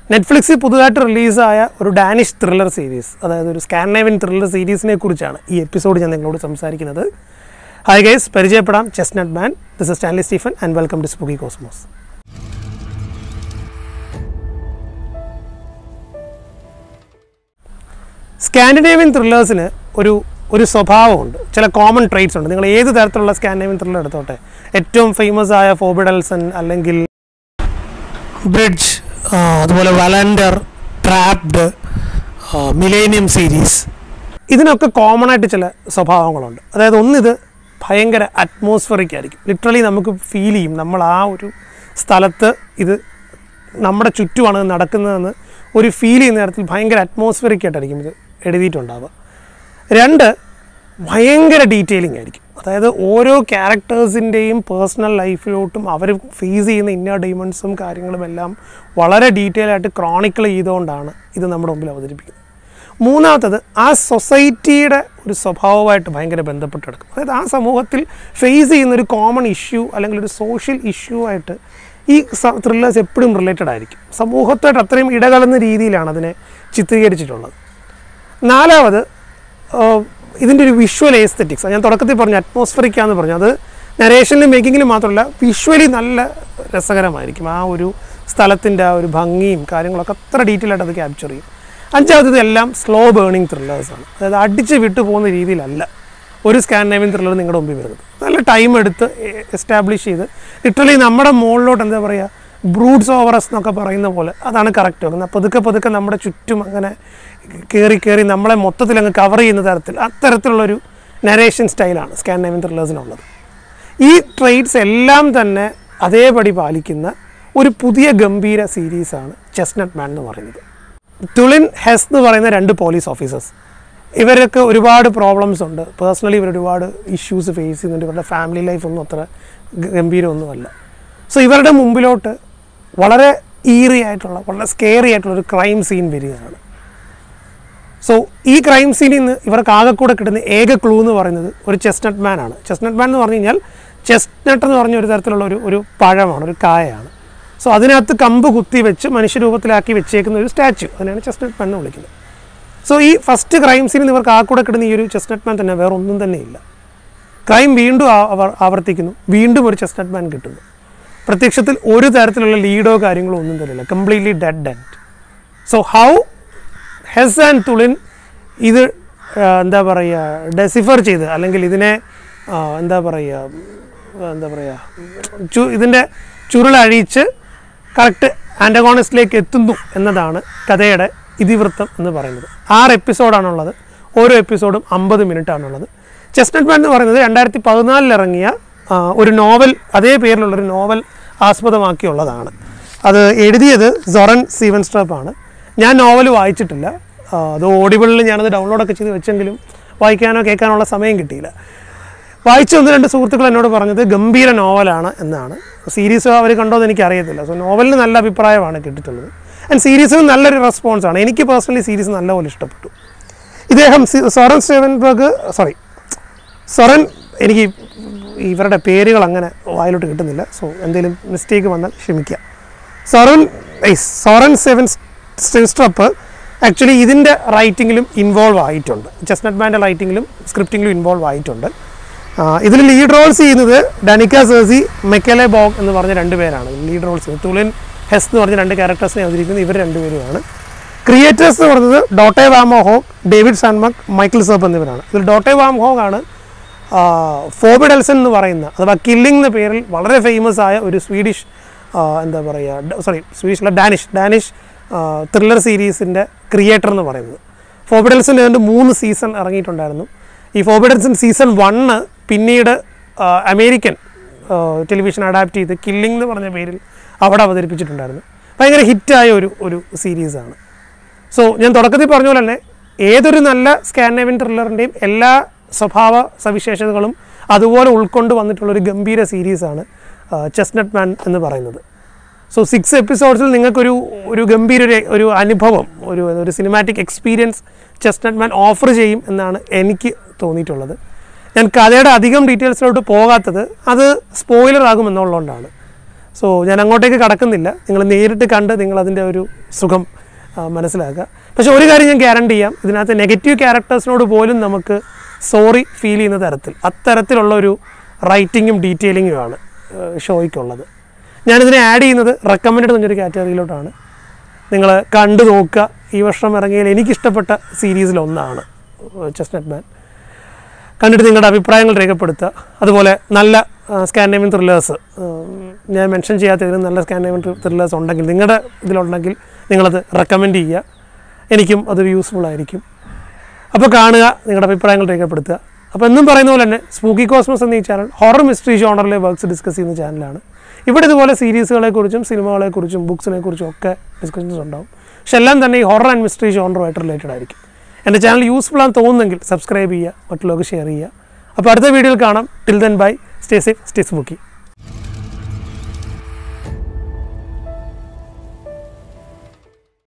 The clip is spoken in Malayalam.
നെറ്റ്ഫ്ലിക്സിൽ പുതുതായിട്ട് റിലീസായ ഒരു ഡാനിഷ് ത്രില്ലർ സീരീസ് അതായത് ഒരു സ്കാൻഡേവിയൻ ത്രില്ലർ സീരീസിനെ കുറിച്ചാണ് ഈ എപ്പിസോഡ് ഞാൻ നിങ്ങളോട് സംസാരിക്കുന്നത് ഹായ് ഗൈസ് പരിചയപ്പെടാം Chestnut man this is Stanley Stephen and welcome to Spooky Cosmos Scandinavian ത്രില്ലേഴ്സിന് ഒരു ഒരു സ്വഭാവമുണ്ട് ചില കോമൺ ട്രേറ്റ്സ് ഉണ്ട് നിങ്ങൾ ഏത് തരത്തിലുള്ള സ്കാൻഡിനേവിയൻ ത്രില്ലർ എടുത്തോട്ടെ ഏറ്റവും ഫേമസ് ആയ ഫോബിഡൽസൺ അല്ലെങ്കിൽ ബ്രിഡ്ജ് അതുപോലെ വലൻഡർ ട്രാപ്ഡ് മിലേനിയം സീരീസ് ഇതിനൊക്കെ കോമൺ ആയിട്ട് ചില സ്വഭാവങ്ങളുണ്ട് അതായത് ഒന്നിത് ഭയങ്കര അറ്റ്മോസ്ഫറിക് ആയിരിക്കും ലിറ്ററലി നമുക്ക് ഫീൽ ചെയ്യും നമ്മൾ ആ ഒരു സ്ഥലത്ത് ഇത് നമ്മുടെ ചുറ്റുമാണ് ഇത് നടക്കുന്നതെന്ന് ഒരു ഫീൽ ചെയ്യുന്ന തരത്തിൽ ഭയങ്കര അറ്റ്മോസ്ഫറിക് ആയിട്ടായിരിക്കും ഇത് എഴുതിയിട്ടുണ്ടാവുക രണ്ട് ഭയങ്കര ഡീറ്റെയിലിംഗ് ആയിരിക്കും അതായത് ഓരോ ക്യാരക്ടേഴ്സിൻ്റെയും പേഴ്സണൽ ലൈഫിലോട്ടും അവർ ഫേസ് ചെയ്യുന്ന ഇന്നർ ഡൈമണ്ട്സും കാര്യങ്ങളും എല്ലാം വളരെ ഡീറ്റെയിൽ ആയിട്ട് ക്രോണിക്കിൾ ചെയ്തുകൊണ്ടാണ് ഇത് നമ്മുടെ മുമ്പിൽ അവതരിപ്പിക്കുന്നത് മൂന്നാമത്തത് ആ സൊസൈറ്റിയുടെ ഒരു സ്വഭാവമായിട്ട് ഭയങ്കര ബന്ധപ്പെട്ട് കിടക്കും അതായത് ആ സമൂഹത്തിൽ ഫേസ് ചെയ്യുന്ന ഒരു കോമൺ ഇഷ്യൂ അല്ലെങ്കിൽ ഒരു സോഷ്യൽ ഇഷ്യൂ ആയിട്ട് ഈ ത്രില്ലേഴ്സ് എപ്പോഴും റിലേറ്റഡ് ആയിരിക്കും സമൂഹത്തായിട്ട് അത്രയും ഇടകലർന്ന രീതിയിലാണ് അതിനെ ചിത്രീകരിച്ചിട്ടുള്ളത് നാലാമത് ആഹ്, ഇതിൻ്റെ ഒരു വിഷ്വൽ എസ്തെറ്റിക്സ് ഞാൻ തുടക്കത്തിൽ പറഞ്ഞു അറ്റ്മോസ്ഫറിക്കാന്ന് പറഞ്ഞു അത് നരേഷനിലും മേക്കിങ്ങിലും മാത്രമല്ല വിഷ്വലി നല്ല രസകരമായിരിക്കും ആ ഒരു സ്ഥലത്തിൻ്റെ ആ ഒരു ഭംഗിയും കാര്യങ്ങളൊക്കെ അത്ര ഡീറ്റെയിൽ ആയിട്ട് അത് ക്യാപ്ചർ ചെയ്യും അഞ്ചാമത്തത് എല്ലാം സ്ലോ ബേണിംഗ് ത്രില്ലേഴ്സാണ് അതായത് അടിച്ച് വിട്ടു പോകുന്ന രീതിയിലല്ല ഒരു സ്കാൻഡേവിയൻ ത്രില്ലർ നിങ്ങളുടെ മുമ്പിൽ വരുന്നത് നല്ല ടൈം എടുത്ത് എസ്റ്റാബ്ലിഷ് ചെയ്ത് ലിറ്ററലി നമ്മുടെ മുകളിലോട്ട് എന്താ പറയുക ബ്രൂഡ്സ് ഓവറസ് എന്നൊക്കെ പറയുന്ന പോലെ അതാണ് കറക്റ്റ് വെക്കുന്നത് പതുക്കെ പതുക്കെ നമ്മുടെ ചുറ്റും അങ്ങനെ കയറി കയറി നമ്മളെ മൊത്തത്തിൽ അങ്ങ് കവർ ചെയ്യുന്ന തരത്തിൽ അത്തരത്തിലുള്ളൊരു നരേഷൻ സ്റ്റൈലാണ് സ്കാൻഡേവിയൻ ത്രില്ലേഴ്സിനുള്ളത് ഈ ട്രേറ്റ്സ് എല്ലാം തന്നെ അതേപടി പാലിക്കുന്ന ഒരു പുതിയ ഗംഭീര സീരീസാണ് ചെസ്നട്ട് മാൻ എന്ന് പറയുന്നത് തുളിൻ ഹെസ് എന്ന് പറയുന്ന രണ്ട് പോലീസ് ഓഫീസേഴ്സ് ഇവരൊക്കെ ഒരുപാട് പ്രോബ്ലംസ് ഉണ്ട് പേഴ്സണലി ഇവർ ഒരുപാട് ഇഷ്യൂസ് ഫേസ് ചെയ്യുന്നുണ്ട് ഇവരുടെ ഫാമിലി ലൈഫ് ഒന്നും അത്ര ഗ- ഗംഭീരമൊന്നുമല്ല സോ ഇവരുടെ മുമ്പിലോട്ട് വളരെ ഈറി ആയിട്ടുള്ള വളരെ സ്കെയറി ആയിട്ടുള്ള ഒരു ക്രൈം സീൻ വരികയാണ് സോ ഈ ക്രൈം സീനിൽ നിന്ന് ഇവർക്ക് ആകെ കൂടെ കിട്ടുന്ന ഏക ക്ലൂ എന്ന് പറയുന്നത് ഒരു ചെസ്നട്ട് മാൻ ആണ് ചെസ്നട്ട് മാൻ എന്ന് പറഞ്ഞു കഴിഞ്ഞാൽ ചെസ്നട്ട് എന്ന് പറഞ്ഞ ഒരു തരത്തിലുള്ള ഒരു ഒരു പഴമാണ് ഒരു കായയാണ് സോ അതിനകത്ത് കമ്പ് കുത്തി വെച്ച് മനുഷ്യരൂപത്തിലാക്കി വെച്ചേക്കുന്ന ഒരു സ്റ്റാച്യു അതിനാണ് ചെസ്നട്ട് മാൻ എന്ന് വിളിക്കുന്നത് സോ ഈ ഫസ്റ്റ് ക്രൈം സീനിൽ ഇവർക്ക് ആ കൂടെ കിട്ടുന്ന ഈ ഒരു ചെസ്നട്ട് മാൻ തന്നെ വേറെ ഒന്നും തന്നെ ഇല്ല ക്രൈം വീണ്ടും ആ- അവർ ആവർത്തിക്കുന്നു വീണ്ടും ഒരു ചെസ്നട്ട് മാൻ കിട്ടുന്നു പ്രത്യക്ഷത്തിൽ ഒരു തരത്തിലുള്ള ലീഡോ കാര്യങ്ങളോ ഒന്നും തരില്ല completely dead dead so how Hess and Thulin ഇത് ആ, എന്താ പറയുക ഡെസിഫർ ചെയ്ത് അല്ലെങ്കിൽ ഇതിനെ ആ, എന്താ പറയുക എന്താ പറയുക ചു ഇതിൻ്റെ ചുരുളഴിച്ച് കറക്റ്റ് ആൻറ്റഗോണിസ്റ്റിലേക്ക് എത്തുന്നു എന്നതാണ് കഥയുടെ ഇതിവൃത്തം എന്ന് പറയുന്നത് ആറ് എപ്പിസോഡാണുള്ളത് ഓരോ എപ്പിസോഡും അമ്പത് മിനിറ്റ് ആണുള്ളത് ചെസ്നട്ട് മാൻ എന്ന് പറയുന്നത് രണ്ടായിരത്തി പതിനാലിൽ ഇറങ്ങിയ ആ, ഒരു നോവൽ അതേ പേരിലുള്ളൊരു നോവൽ ആസ്പദമാക്കിയുള്ളതാണ് അത് എഴുതിയത് സൊറൻ സീവൻ ആണ് ഞാൻ നോവൽ വായിച്ചിട്ടില്ല ആ, അത് ഓഡിബിളിൽ ഞാനത് ഡൗൺലോഡൊക്കെ ചെയ്ത് വെച്ചെങ്കിലും വായിക്കാനോ കേൾക്കാനുള്ള സമയം കിട്ടിയില്ല വായിച്ച ഒന്ന് രണ്ട് സുഹൃത്തുക്കൾ എന്നോട് പറഞ്ഞത് ഗംഭീര നോവലാണ് എന്നാണ് സീരീസ് അവർ കണ്ടോ എന്ന് എനിക്ക് അറിയത്തില്ല സോ നോവലിന് നല്ല അഭിപ്രായമാണ് കിട്ടിയിട്ടുള്ളത് ആൻഡ് സീരീസിന് നല്ലൊരു റെസ്പോൺസാണ് എനിക്ക് പേഴ്സണലി സീരീസ് നല്ലപോലെ ഇഷ്ടപ്പെട്ടു ഇദ്ദേഹം സി- സോറൻ സ്റ്റേവൻബർഗ് സോറി സൊറൻ എനിക്ക് ഇവരുടെ പേരുകൾ അങ്ങനെ വായിലോട്ട് കിട്ടുന്നില്ല സോ എന്തെങ്കിലും മിസ്റ്റേക്ക് വന്നാൽ ക്ഷമിക്കുക സൊറൻ ഏയ് സൊറൻ സെവൻ സ്ട്രപ്പ് ആക്ച്വലി ഇതിൻ്റെ റൈറ്റിങ്ങിലും ഇൻവോൾവ് ആയിട്ടുണ്ട് ചെസ്നട്ട് മാൻ്റെ റൈറ്റിങ്ങിലും സ്ക്രിപ്റ്റിങ്ങിലും ഇൻവോൾവ് ആയിട്ടുണ്ട് ഇതിൽ ലീഡ് റോൾസ് ചെയ്യുന്നത് ഡനിക്ക സേഴ്സി മെക്കലെ ബോഗ് എന്ന് പറഞ്ഞ രണ്ട് പേരാണ് ലീഡ് റോൾസ് ചെയ്യുന്നത് തുളിൻ ഹെസ് എന്ന് പറഞ്ഞ രണ്ട് ക്യാരക്ടേഴ്സിനെ അവതരിക്കുന്നത് ഇവർ രണ്ടുപേരുമാണ് ക്രിയേറ്റേഴ്സ് എന്ന് പറയുന്നത് ഡോട്ടെ വാമോ ഹോഗ് ഡേവിഡ് സൺമക് മൈക്കിൾ സേപ്പ് എന്നിവരാണ് ഇതിൽ ഡോട്ടെ വാം ഹോഗ് ആണ് ഫോബിഡൽസൺ എന്ന് പറയുന്ന അഥവാ കില്ലിംഗ് എന്ന പേരിൽ വളരെ ഫേമസ് ആയ ഒരു സ്വീഡിഷ് ആ, എന്താ പറയുക സോറി സ്വീഡിഷ് അല്ല ഡാനിഷ് ഡാനിഷ് ത്രില്ലർ സീരീസിൻ്റെ ക്രിയേറ്റർ എന്ന് പറയുന്നത് ഫോബിഡൽസൺ ഏതാണ്ട് മൂന്ന് സീസൺ ഇറങ്ങിയിട്ടുണ്ടായിരുന്നു ഈ ഫോബിഡൽസൺ സീസൺ വണ്ണ് പിന്നീട് ആ, അമേരിക്കൻ ടെലിവിഷൻ അഡാപ്റ്റ് ചെയ്ത് കില്ലിംഗ് എന്ന് പറഞ്ഞ പേരിൽ അവിടെ അവതരിപ്പിച്ചിട്ടുണ്ടായിരുന്നു ഭയങ്കര ഹിറ്റായ ഒരു ഒരു സീരീസാണ് സോ ഞാൻ തുടക്കത്തിൽ പറഞ്ഞ പോലെ തന്നെ ഏതൊരു നല്ല സ്കാൻഡേവിയൻ ത്രില്ലറിൻ്റെയും എല്ലാ സ്വഭാവ സവിശേഷതകളും അതുപോലെ ഉൾക്കൊണ്ട് വന്നിട്ടുള്ള ഒരു ഗംഭീര സീരീസാണ് ചെസ്നട്ട് മാൻ എന്ന് പറയുന്നത് സോ സിക്സ് എപ്പിസോഡ്സിൽ നിങ്ങൾക്കൊരു ഒരു ഗംഭീര ഒരു ഒരു അനുഭവം ഒരു ഒരു cinematic experience Chestnut man offer ചെയ്യും എന്നാണ് എനിക്ക് തോന്നിയിട്ടുള്ളത് ഞാൻ കഥയുടെ അധികം ഡീറ്റെയിൽസിലോട്ട് പോകാത്തത് അത് സ്പോയിലർ ആകുമെന്നുള്ളതുകൊണ്ടാണ് സോ ഞാൻ അങ്ങോട്ടേക്ക് കടക്കുന്നില്ല നിങ്ങൾ നേരിട്ട് കണ്ട് നിങ്ങളതിൻ്റെ ഒരു സുഖം ആ, മനസ്സിലാക്കുക പക്ഷേ ഒരു കാര്യം ഞാൻ ഗ്യാരണ്ടി ചെയ്യാം ഇതിനകത്ത് നെഗറ്റീവ് ക്യാരക്ടേഴ്സിനോട് പോലും നമുക്ക് സോറി ഫീൽ ചെയ്യുന്ന തരത്തിൽ അത്തരത്തിലുള്ള ഒരു റൈറ്റിങ്ങും ഡീറ്റെയിലിങ്ങുമാണ് ഷോയ്ക്കുള്ളത് ഞാനിതിനെ ആഡ് ചെയ്യുന്നത് റെക്കമെൻഡ് എന്നൊരു കാറ്റഗറിയിലോട്ടാണ് നിങ്ങൾ കണ്ടു നോക്കുക ഈ വർഷം ഇറങ്ങിയതിൽ എനിക്കിഷ്ടപ്പെട്ട സീരീസിലൊന്നാണ് ചെസ്നറ്റ് മാൻ കണ്ടിട്ട് നിങ്ങളുടെ അഭിപ്രായങ്ങൾ രേഖപ്പെടുത്തുക അതുപോലെ നല്ല സ്കാൻഡേമിൻ ത്രില്ലേഴ്സ് ഞാൻ മെൻഷൻ ചെയ്യാത്തതിനും നല്ല സ്കാൻഡേമിൻ ത്രില്ലേഴ്സ് ഉണ്ടെങ്കിൽ നിങ്ങളുടെ ഇതിലുണ്ടെങ്കിൽ നിങ്ങളത് റെക്കമെൻഡ് ചെയ്യുക എനിക്കും അതൊരു യൂസ്ഫുൾ ആയിരിക്കും അപ്പോൾ കാണുക നിങ്ങളുടെ അഭിപ്രായങ്ങൾ രേഖപ്പെടുത്തുക അപ്പോൾ എന്നും പറയുന്ന പോലെ തന്നെ സ്പൂക്കി കോസ്മോസ് എന്ന ഈ ചാനൽ ഹൊറർ മിസ്റ്ററി ജോണറിലെ വർക്ക്സ് ഡിസ്കസ് ചെയ്യുന്ന ചാനലാണ് ഇവിടെ ഇതുപോലെ സീരീസുകളെക്കുറിച്ചും സിനിമകളെക്കുറിച്ചും ബുക്സിനെ കുറിച്ചും ഒക്കെ ഡിസ്കഷൻസ് ഉണ്ടാവും പക്ഷെ എല്ലാം തന്നെ ഈ ഹൊറർ ആൻഡ് മിസ്റ്ററി ജോണറുമായിട്ട് റിലേറ്റഡ് ആയിരിക്കും എൻ്റെ ചാനൽ യൂസ്ഫുൾ ആണെന്ന് തോന്നുന്നെങ്കിൽ സബ്സ്ക്രൈബ് ചെയ്യുക മറ്റുള്ളവർക്ക് ഷെയർ ചെയ്യുക അപ്പോൾ അടുത്ത വീഡിയോയിൽ കാണാം till then bye stay safe stay സ്മൂക്കി